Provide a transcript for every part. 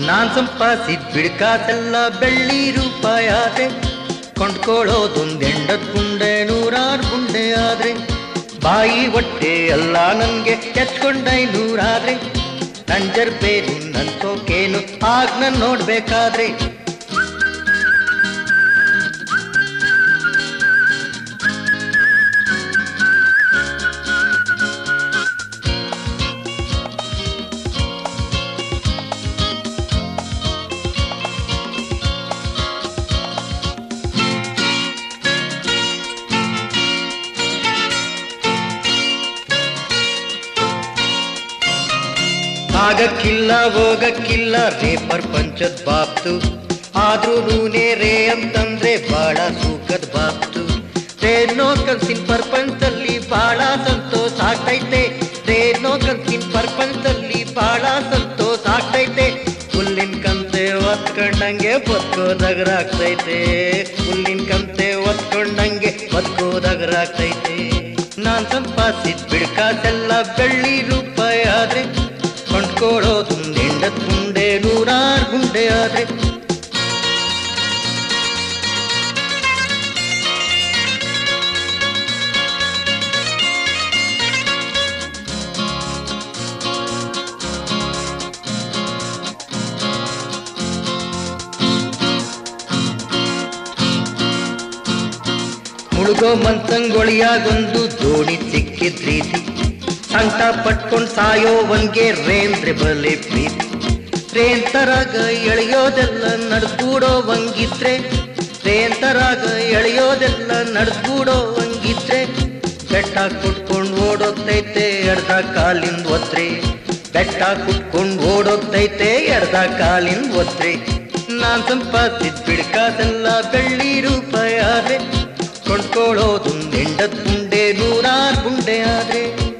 ನಾನ್ ಸಂಪಾದಿಸಿದ ಬಿಡ್ಕಾಸೆಲ್ಲ ಬೆಳ್ಳಿ ರೂಪಾಯಿ ಆದ್ರೆ ಕೊಂಡ್ಕೊಳ್ಳೋದೊಂದೆಂಡದ್ ಗುಂಡೆ ನೂರಾರು ಗುಂಡೆ ಆದ್ರೆ ಬಾಯಿ ಹೊಟ್ಟೆ ಎಲ್ಲ ನನ್ಗೆ ಎತ್ಕೊಂಡೈನೂರಾದ್ರೆ ನಂಜರ್ ಬೇರು ನನ್ ಸೋಕೇನು ಆಗ ನನ್ ನೋಡ್ಬೇಕಾದ್ರೆ ಆಗಕ್ಕಿಲ್ಲ ಹೋಗಕ್ಕಿಲ್ಲ ರೇ ಪ್ರಪಂಚದ ಬಾಪ್ತು ಆದ್ರೂ ನೂನೆ ರೇ ಅಂತಂದ್ರೆ ಬಾಳ ಸೂಕದ್ ಬಾಪ್ತು ರೇನೋ ಕಲ್ಸಿನ ಪ್ರಪಂಚದಲ್ಲಿ ಬಾಳ ಸಂತೋಷ ಆಗ್ತೈತೆ ರೇನೋ ಕಲ್ಸಿನ ಪ್ರಪಂಚದಲ್ಲಿ ಬಾಳ ಸಂತೋಷ ಆಗ್ತೈತೆ ಹುಲ್ಲಿನ ಕಂತೆ ಒತ್ಕೊಂಡಂಗೆ ಬದುಕೋದಗರಾಗ್ತೈತೆ ಹುಲ್ಲಿನ ಕಂತೆ ಒತ್ಕೊಂಡಂಗೆ ಬದುಕೋದಗರಾಗ್ತೈತೆ ನಾನ್ ಸಂಪಾದಿಸಿದ ಬಿಡ್ಕಾಸೆಲ್ಲ ಬೆಳ್ಳಿ ರೂಪಾಯಿ ಆದ್ರೆ ಕೊಂಡ್ಕೊಳ್ಳೋದು ಎಂಡತ್ ಗುಂಡೆ ನೂರಾರು ಗುಂಡೆ ಆದ್ರೆ ಮುಳುಗೋ ಮಂತಂಗೊಳಿಯಾಗೊಂದು ದೋಣಿ ಸಿಕ್ಕಿದ್ ರೀತಿ ಸಂಕಟ ಪಟ್ಕೊಂಡ್ ಸಾಯೋವನ್ಗೆ ರೇಂದ್ರೆ ಬಲೆ ಪ್ರೀತಿ ರೇಂತರಾಗ ಎಳೆಯೋದೆಲ್ಲ ನಡ್ಕೂಡೋವಂಗಿದ್ರೆ ರೇಂತರಾಗ ಎಳೆಯೋದೆಲ್ಲ ನಡ್ಕೂಡೋವಂಗಿದ್ರೆ ಬೆಟ್ಟ ಕುಟ್ಕೊಂಡ್ ಓಡೋಗ್ತೈತೆ ಎಡ್ದ ಕಾಲಿಂದ ಒತ್ರೆ ಬೆಟ್ಟ ಕುಟ್ಕೊಂಡ್ ಓಡೋಗ್ತೈತೆ ಎಡ್ದ ಕಾಲಿಂದ ಒತ್ರೆ ನಾನ್ ಸಂಪಾದಿಸಿದ ಬಿಡ್ಕಾದೆಲ್ಲ ಬೆಳ್ಳಿ ರೂಪಾಯಿ ಆದ್ರೆ ಕೊಂಡ್ಕೊಳ್ಳೋದು ಎಂಡತ್ ಗುಂಡೆ ನೂರಾರು ಗುಂಡೆ ಆದ್ರೆ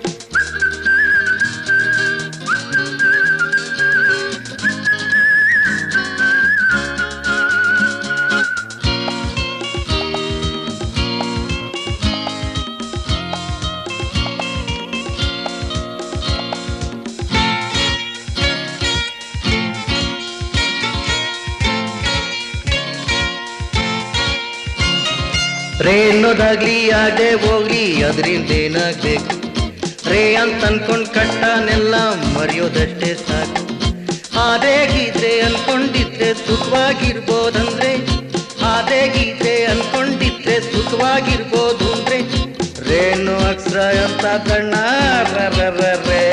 ರೇ ಅನ್ನೋದಾಗ್ಲಿ ಆಗದೆ ಹೋಗ್ಲಿ ಅದರಿಂದ ಏನಾಗ್ಬೇಕು ರೇ ಅಂತ ಅನ್ಕೊಂಡ್ ಕಟ್ಟನೆಲ್ಲ ಮರೆಯೋದಷ್ಟೇ ಸಾಕು ಹಾದೇಗಿದ್ರೆ ಅನ್ಕೊಂಡಿದ್ರೆ ಸುಖವಾಗಿರ್ಬೋದಂದ್ರೆ ಹಾದೇಗಿದ್ರೆ ಅನ್ಕೊಂಡಿದ್ರೆ ಸುಖವಾಗಿರ್ಬೋದು ಅಂದ್ರೆ ರೇನು ಅಕ್ಷರ ಅಂತ ಕಣ್ಣ ರ ರ ರ ರೇ